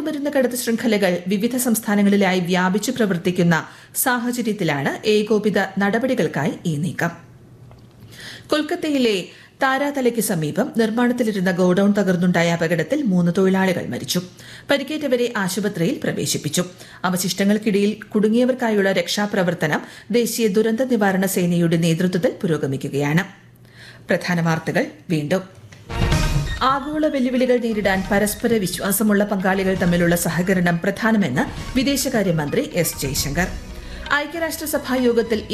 മയക്കുമരുന്ന് കടത്ത് ശൃംഖലകൾ വിവിധ സംസ്ഥാനങ്ങളിലായി വ്യാപിച്ചു പ്രവർത്തിക്കുന്ന സാഹചര്യത്തിലാണ് ഏകോപിത നടപടികൾക്കായി ഈ നീക്കം കൊൽക്കത്തയിലെ താരാതലയ്ക്ക് സമീപം നിർമ്മാണത്തിലിരുന്ന ഗോഡൌൺ തകർന്നുണ്ടായ അപകടത്തിൽ മൂന്ന് തൊഴിലാളികൾ മരിച്ചു പരിക്കേറ്റവരെ ആശുപത്രിയിൽ പ്രവേശിപ്പിച്ചു അവശിഷ്ടങ്ങൾക്കിടയിൽ കുടുങ്ങിയവർക്കായുള്ള രക്ഷാപ്രവർത്തനം ദേശീയ ദുരന്ത നിവാരണ സേനയുടെ നേതൃത്വത്തിൽ പുരോഗമിക്കുകയാണ് പ്രധാന വാർത്തകൾ വീണ്ടും ആഗോള വെല്ലുവിളികൾ നേരിടാൻ പരസ്പര വിശ്വാസമുള്ള പങ്കാളികൾ തമ്മിലുള്ള സഹകരണം പ്രധാനമെന്ന് വിദേശകാര്യമന്ത്രി എസ് ജയശങ്കർ ഐക്യരാഷ്ട്രസഭാ യോഗത്തിൽ